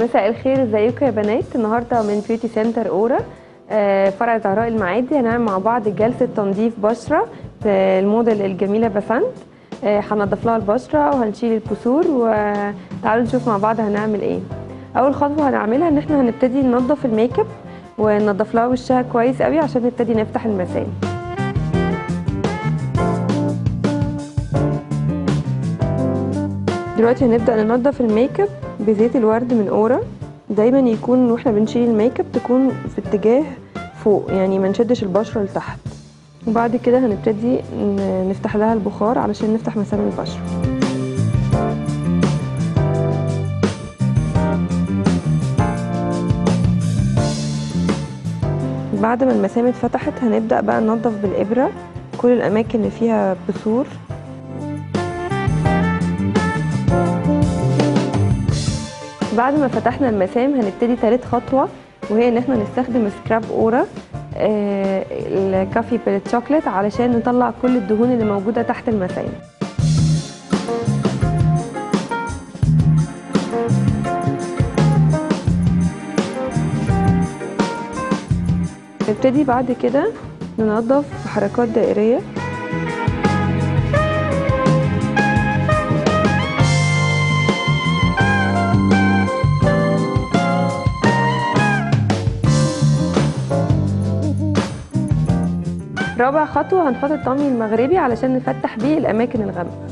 مساء الخير ازيكم يا بنات النهارده من بيوتي سنتر اورا آه، فرع زهراء المعادي هنعمل مع بعض جلسه تنظيف بشره الموديل الجميله بسنت آه، هنضف لها البشره وهنشيل الكسور وتعالوا نشوف مع بعض هنعمل ايه اول خطوه هنعملها ان احنا هنبتدي ننظف الميك اب وننضف لها وشها كويس قوي عشان نبتدي نفتح المسام دلوقتي هنبدا ننضف الميك اب بزيت الورد من اورا دايما يكون واحنا بنشيل الميك اب تكون في اتجاه فوق يعني ما نشدش البشره لتحت وبعد كده هنبتدي نفتح لها البخار علشان نفتح مسام البشره بعد ما المسام اتفتحت هنبدا بقى ننضف بالابره كل الاماكن اللي فيها بثور بعد ما فتحنا المسام هنبتدي تالت خطوه وهي ان احنا نستخدم سكراب اورا آه الكافي بالشوكليت علشان نطلع كل الدهون اللي موجوده تحت المسام نبتدي بعد كده ننظف بحركات دائريه رابع خطوة هنحط الطمي المغربي علشان نفتح بيه الأماكن الغامقة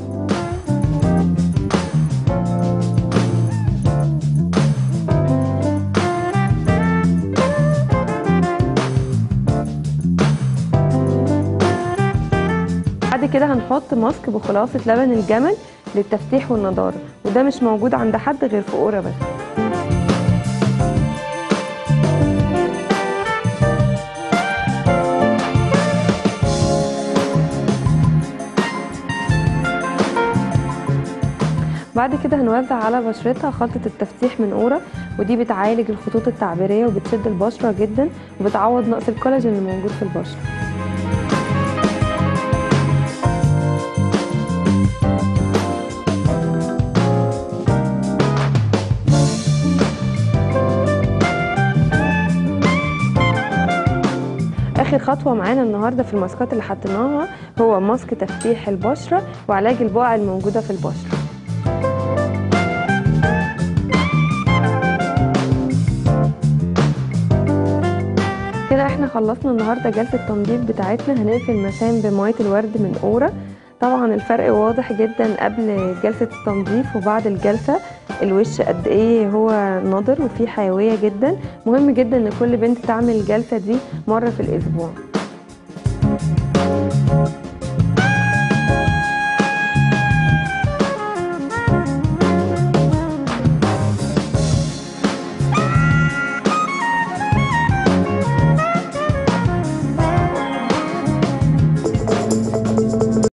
بعد كده هنحط ماسك بخلاصة لبن الجمل للتفتيح والنضارة وده مش موجود عند حد غير في أورا بس بعد كده هنوزع على بشرتها خلطة التفتيح من اورا ودي بتعالج الخطوط التعبيرية وبتشد البشرة جدا وبتعوض نقص الكولاجين اللي موجود في البشرة اخر خطوه معانا النهارده في الماسكات اللي حطيناها هو ماسك تفتيح البشره وعلاج البقع الموجوده في البشره كده احنا خلصنا النهارده جلسه التنظيف بتاعتنا هنقفل المسام بميه الورد من اورا طبعا الفرق واضح جدا قبل جلسه التنظيف وبعد الجلسه الوش قد ايه هو نضر وفيه حيويه جدا مهم جدا ان كل بنت تعمل الجلسه دي مره في الاسبوع